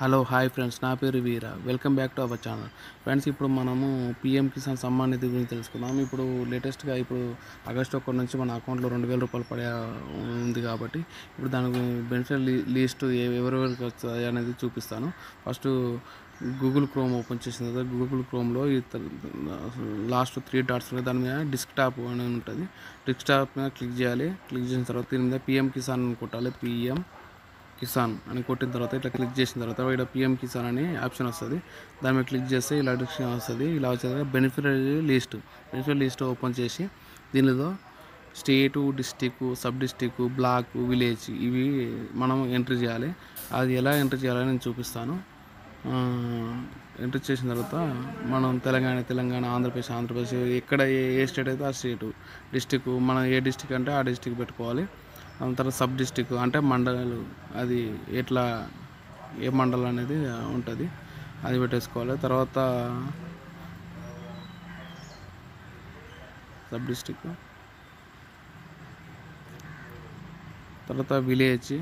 hello hi friends నా పేరు Veera welcome back to our channel friends ఇప్పుడు మనము పిఎం కిసాన్ సమ్మాన్ నిధి గురించి తెలుసుకుందాం ఇప్పుడు లేటెస్ట్గా ఇప్పుడు ఆగస్ట్ ఒకటి నుంచి మన అకౌంట్లో రెండు వేల రూపాయలు పడే ఉంది కాబట్టి ఇప్పుడు దానికి బెనిఫిట్ లిస్ట్ ఎవరెవరికి వస్తాయి అనేది చూపిస్తాను ఫస్ట్ గూగుల్ క్రోమ్ ఓపెన్ చేసిన తర్వాత గూగుల్ క్రోమ్లో ఈ లాస్ట్ త్రీ డాట్స్ ఉన్నాయి దాని మీద డిస్క్టాప్ అని ఉంటుంది డిస్క్టాప్ మీద క్లిక్ చేయాలి క్లిక్ చేసిన తర్వాత దీని మీద పిఎం కిసాన్ అని కొట్టాలి పిఎం కిసాన్ అని కొట్టిన తర్వాత ఇట్లా క్లిక్ చేసిన తర్వాత ఇక్కడ పిఎం కిసాన్ అని ఆప్షన్ వస్తుంది దాని మీద క్లిక్ చేస్తే ఇలా డిస్క్రిప్షన్ వస్తుంది ఇలా వచ్చేది beneficiary list benefit list open చేసి దీనిలో state district sub district block village ఇవి మనం ఎంట్రీ చేయాలి అది ఎలా ఎంట్రీ చేయాలని నేను చూపిస్తాను ఎంట్రీ చేసిన తర్వాత మనం తెలంగాణ తెలంగాణ ఆంధ్రప్రదేశ్ ఆంధ్రప్రదేశ్ ఎక్కడ ఏ ఏ స్టేట్ అయితే ఆ స్టేటు డిస్టిక్ మనం ఏ డిస్టిక్ అంటే ఆ డిస్టిక్ పెట్టుకోవాలి దాని తర్వాత సబ్ డిస్టిక్ అంటే మండలాలు అది ఎట్లా ఏ మండలం అనేది ఉంటుంది అది పెట్టేసుకోవాలి తర్వాత సబ్ డిస్టిక్ తర్వాత విలేజ్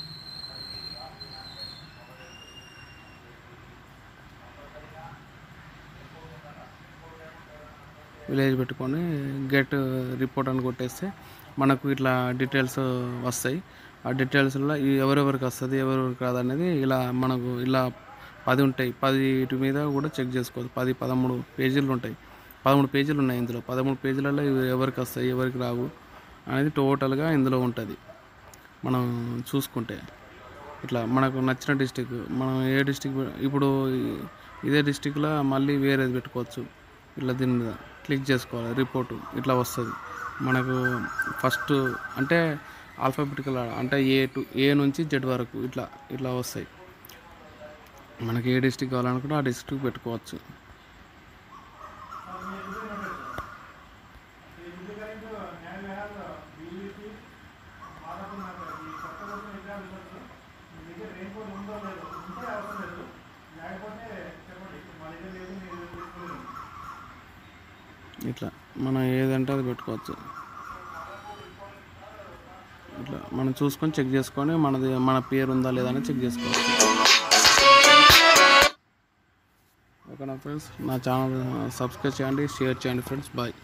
విలేజ్ పెట్టుకొని గెట్ రిపోర్ట్ అని కొట్టేస్తే మనకు ఇట్లా డీటెయిల్స్ వస్తాయి ఆ డీటెయిల్స్లో ఎవరెవరికి వస్తుంది ఎవరెవరికి రాదు అనేది ఇలా మనకు ఇలా పది ఉంటాయి పది ఇటు మీద కూడా చెక్ చేసుకోవచ్చు పది పదమూడు పేజీలు ఉంటాయి పదమూడు పేజీలు ఉన్నాయి ఇందులో పదమూడు పేజీలలో ఇవి ఎవరికి వస్తాయి ఎవరికి రావు అనేది టోటల్గా ఇందులో ఉంటుంది మనం చూసుకుంటే ఇట్లా మనకు నచ్చిన డిస్టిక్ మనం ఏ డిస్టిక్ ఇప్పుడు ఇదే డిస్టిక్లో మళ్ళీ వేరేది పెట్టుకోవచ్చు ఇట్లా దీని మీద క్లిక్ చేసుకోవాలి రిపోర్టు ఇట్లా వస్తుంది మనకు ఫస్ట్ అంటే ఆల్ఫాబెటికల్ అంటే ఏ టు ఏ నుంచి జెడ్ వరకు ఇట్లా ఇట్లా వస్తాయి మనకి ఏ డిస్టిక్ కావాలనుకుంటే ఆ డిస్టిక్ పెట్టుకోవచ్చు ఇట్లా మనం ఏదంటే అది పెట్టుకోవచ్చు ఇట్లా మనం చూసుకొని చెక్ చేసుకొని మనది మన పేరు ఉందా లేదా అని చెక్ చేసుకోవచ్చు ఓకేనా ఫ్రెండ్స్ నా ఛానల్ సబ్స్క్రైబ్ చేయండి షేర్ చేయండి ఫ్రెండ్స్ బాయ్